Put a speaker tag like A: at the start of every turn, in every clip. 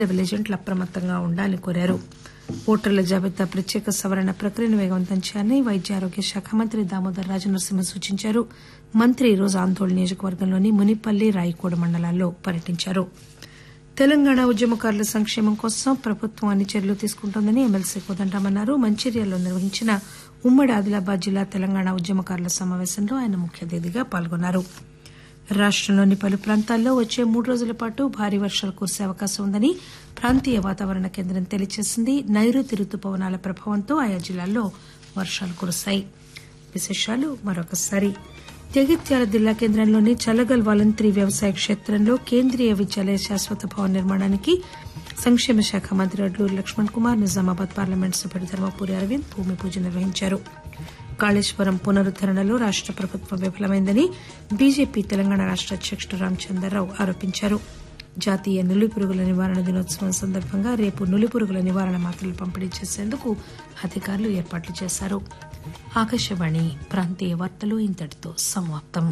A: level ఏజెంట్లు అప్రమత్తంగా ఉండాలని కోరారు ఓటర్ల జాబితా ప్రత్యేక సవరణ ప్రక్రియను వేగవంతం చేయాలని వైద్య ఆరోగ్య శాఖ మంత్రి దామోదర్ రాజనరసింహ సూచించారు మంత్రి ఈ రోజు ఆందోళన నియోజకవర్గంలోని మునిపల్లి రాయికోడ మండలాల్లో పర్యటించారు తెలంగాణ ఉద్యమకారుల సంక్షేమం కోసం ప్రభుత్వం అన్ని చర్యలు తీసుకుంటోందని ఎమ్మెల్సీ కోదండరామన్నారు మంచిర్యాలలో నిర్వహించిన ఉమ్మడి ఆదిలాబాద్ జిల్లా తెలంగాణ ఉద్యమకారుల సమావేశంలో ఆయన ముఖ్య అతిథిగా పాల్గొన్నారు రాష్టంలోని పలు ప్రాంతాల్లో వచ్చే మూడు రోజుల పాటు భారీ వర్షాలు కురిసే అవకాశం ఉందని ప్రాంతీయ వాతావరణ కేంద్రం తెలియజేసింది నైరుతి రుతుపవనాల ప్రభావంతో ఆయా జిల్లాల్లో వర్షాలు కురుస్తాయి విశేషాలు మరొకసారి జగిత్యాల జిల్లా కేంద్రంలోని చలగల్ వాలంటరీ వ్యవసాయ క్షేత్రంలో కేంద్రీయ విద్యాలయ శాశ్వత భవన్ నిర్మాణానికి సంక్షేమ శాఖ మంత్రి అడ్లూరి లక్ష్మణ్ కుమార్ నిజామాబాద్ పార్లమెంట్ సభ్యుడు ధర్మపురి అరవింద్ భూమి పూజ నిర్వహించారు కాళేశ్వరం పునరుద్దరణలో రాష్ట ప్రభుత్వం విఫలమైందని బీజేపీ తెలంగాణ రాష్ట అధ్యకుడు రామచంద్రరావు ఆరోపించారు జాతీయ నులిపురుగుల నివారణ దినోత్సవం సందర్భంగా రేపు నులిపురుగుల నివారణ మాత్రలు పంపిణీ చేసేందుకు అధికారులు ఏర్పాట్లు చేశారు ఆకాశవాణి ప్రాంతీయ వార్తలు ఇంతటితో సమాప్తం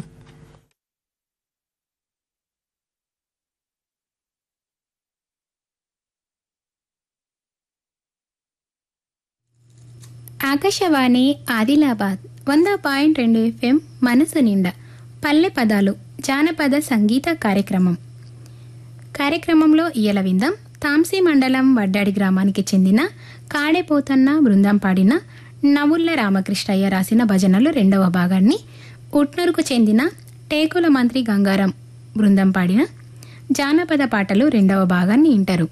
B: ఆకాశవాణి ఆదిలాబాద్ వంద పాయింట్ రెండు ఎఫ్ఎం మనసు నిండా పల్లె పదాలు జానపద సంగీత కార్యక్రమం కార్యక్రమంలో ఇయల విందాం తాంసీ మండలం వడ్డాడి గ్రామానికి చెందిన కాడేపోతన్న బృందం పాడిన నవుల్ల రామకృష్ణయ్య రాసిన భజనలు రెండవ భాగాన్ని ఉట్నూరుకు చెందిన టేకుల మంత్రి గంగారం బృందం పాడిన జానపద పాటలు రెండవ భాగాన్ని వింటారు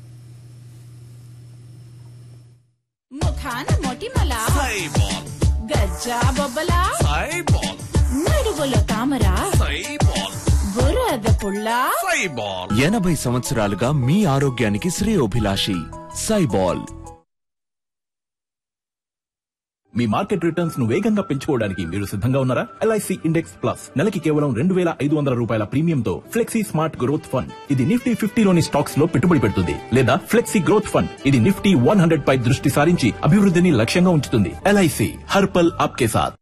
C: ముఖాన మొటిమల
D: సైబాల్
C: గజ్జా బొబ్బల
D: సైబాల్
C: నడువుల తామర
D: సైబాల్
C: బురద పుల్ల
D: సైబాల్
E: ఎనభై సంవత్సరాలుగా మీ ఆరోగ్యానికి శ్రేయోభిలాషి సైబాల్
F: మీ మార్కెట్ రిటర్న్స్ ను వేగంగా పెంచుకోవడానికి మీరు సిద్ధంగా ఉన్నారా ఎల్ఐసి ఇండెక్స్ ప్లస్ నెలకి కేవలం రెండు వేల ఐదు వందల రూపాయల ప్రీమియంతో ఫ్లెక్సీ స్మార్ట్ గ్రోత్ ఫండ్ ఇది నిఫ్టీ ఫిఫ్టీలోని స్టాక్స్ లో పెట్టుబడి పెడుతుంది లేదా ఫ్లెక్సీ గ్రోత్ ఫండ్ ఇది నిఫ్టీ వన్ హండ్రెడ్ పై దృష్టి సారించి అభివృద్ధిని లక్ష్యంగా ఉంచుతుంది ఎల్ఐసి హర్పల్ ఆప్కే సాత్